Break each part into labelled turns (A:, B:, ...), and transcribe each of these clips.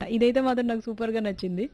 A: ఇదైతే మాత్రం నాకు సూపర్గా నచ్చింది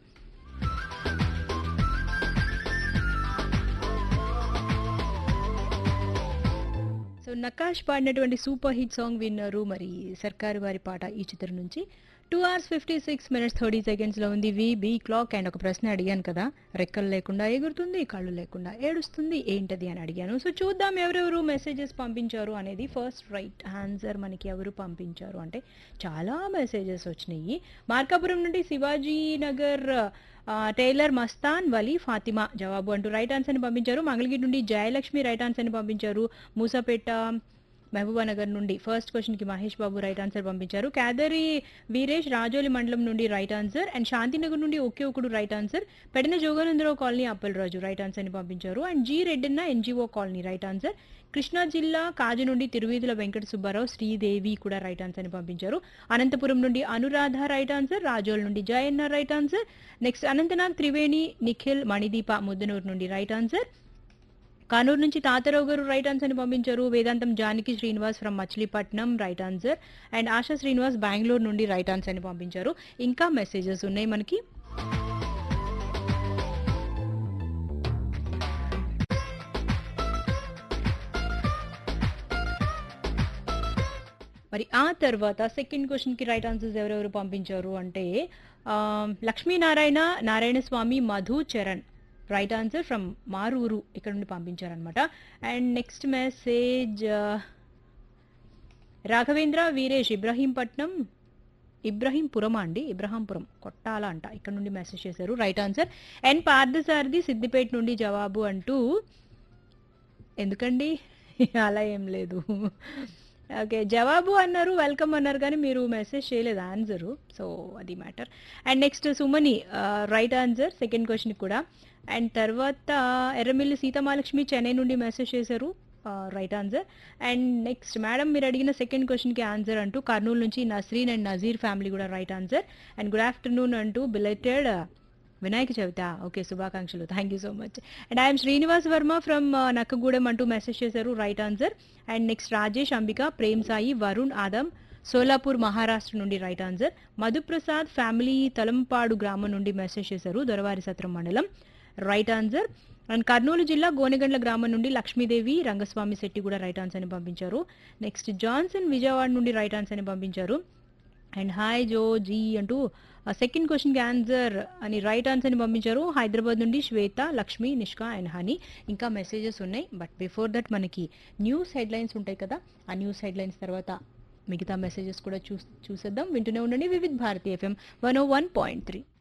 A: సో నకాష్ పాడినటువంటి సూపర్ హిట్ సాంగ్ విన్నారు మరి సర్కారు వారి పాట ఈ చిత్రం నుంచి two hours fifty six minutes thirty సెకండ్స్లో ఉంది వి బి క్లాక్ అండ్ ఒక ప్రశ్న అడిగాను కదా రెక్కలు లేకుండా ఎగురుతుంది కళ్ళు లేకుండా ఏడుస్తుంది ఏంటది అని అడిగాను సో చూద్దాం ఎవరెవరు మెసేజెస్ పంపించారు అనేది ఫస్ట్ రైట్ ఆన్సర్ మనకి ఎవరు పంపించారు అంటే చాలా మెసేజెస్ వచ్చినాయి మార్కాపురం నుండి శివాజీ నగర్ ఆ, టైలర్ మస్తాన్ వలీ ఫాతిమా జవాబు అంటూ రైట్ ఆన్సర్ ని పంపించారు మంగళగిరి నుండి జయలక్ష్మి రైట్ ఆన్సర్ ని పంపించారు మూసాపేట మహబూబానగర్ నుండి ఫస్ట్ క్వశ్చన్ కి మహేష్ బాబు రైట్ ఆన్సర్ పంపించారు కేదరి వీరేష్ రాజోలి మండలం నుండి రైట్ ఆన్సర్ అండ్ శాంతినగర్ నుండి ఒకే ఒకడు రైట్ ఆన్సర్ పెడిన Joganandarao colony Appalaraju right answer ని పంపించారు and G Reddanna NGO colony right answer Krishna జిల్లా కాజు నుండి తిరువీధుల వెంకట సుబ్బారావు శ్రీదేవి కూడా రైట్ ఆన్సర్ ని పంపించారు అనంతపురం నుండి అనురాధ రైట్ ఆన్సర్ రాజోల్ నుండి Jayanna right answer next Anantnag Triveni Nikhil Manideepa Muddanur నుండి రైట్ ఆన్సర్ కానూరు నుంచి తాతారావు గారు రైట్ ఆన్సర్ ని పంపించారు Vedantam Janaki Srinivas from Machilipatnam right answer and Asha Srinivas Bengaluru నుండి రైట్ ఆన్సర్ ని పంపించారు ఇంకా మెసేజెస్ ఉన్నాయి మనకి మరి ఆ తర్వాత సెకండ్ క్వశ్చన్ కి రైట్ ఆన్సర్స్ ఎవరెవరు పంపించారు అంటే ఆ, Lakshminarayana Narayana Swamy Madhu Charan right answer from Maruru ఇక్కడ నుండి పంపించారనమాట and next message Raghavendra Veeresh Ibrahimpatnam Ibrahimpuram అండి ఇబ్రహాంపురం కొట్టాల అంట ఇక్కడ నుండి మెసేజ్ చేశారు right answer and Parthasarathi Siddipet నుండి జవాబు అంటూ ఎందుకండి అలా ఏం లేదు ఓకే జవాబు అన్నారు వెల్కమ్ అన్నారు కానీ మీరు మెసేజ్ చేయలేదు ఆన్సరు సో అది matter and next Sumani right answer second question కూడా అండ్ తర్వాత ఎర్రమిల్లి సీతమాలక్ష్మి చెన్నై నుండి మెసేజ్ చేశారు right answer and next madam మీరు అడిగిన సెకండ్ క్వశ్చన్కి ఆన్సర్ అంటూ కర్నూలు నుంచి నస్రీన్ అండ్ నజీర్ ఫ్యామిలీ కూడా right answer and good afternoon అంటూ బిలెటెడ్ వినాయక చవిత ఓకే శుభాకాంక్షలు thank you so much and I'm Srinivas Varma from Nakkagudem అంటూ మెసేజ్ చేశారు right answer and next Rajesh Ambika Prem Sai Varun Adam Solapur Maharashtra నుండి right answer Madhuprasad family Talampadu గ్రామం నుండి మెసేజ్ చేశారు దొరవారి సత్రం మండలం రైట్ ఆన్సర్ అండ్ కర్నూలు జిల్లా గోనెగండ్ల గ్రామం నుండి లక్ష్మీదేవి రంగస్వామి శెట్టి కూడా రైట్ ఆన్సర్ ని పంపించారు నెక్స్ట్ జాన్సన్ విజయవాడ నుండి రైట్ ఆన్సర్ ని పంపించారు అండ్ హాయ్ జో జీ అంటూ సెకండ్ క్వశ్చన్కి ఆన్సర్ అని రైట్ ఆన్సర్ని పంపించారు హైదరాబాద్ నుండి శ్వేత లక్ష్మి నిష్కా అండ్ హనీ ఇంకా మెసేజెస్ ఉన్నాయి బట్ బిఫోర్ దట్ మనకి న్యూస్ హెడ్లైన్స్ ఉంటాయి కదా ఆ న్యూస్ హెడ్లైన్స్ తర్వాత మిగతా మెసేజెస్ కూడా చూ చూసేద్దాం వింటూనే ఉండండి Vividh Bharati FM one O one point three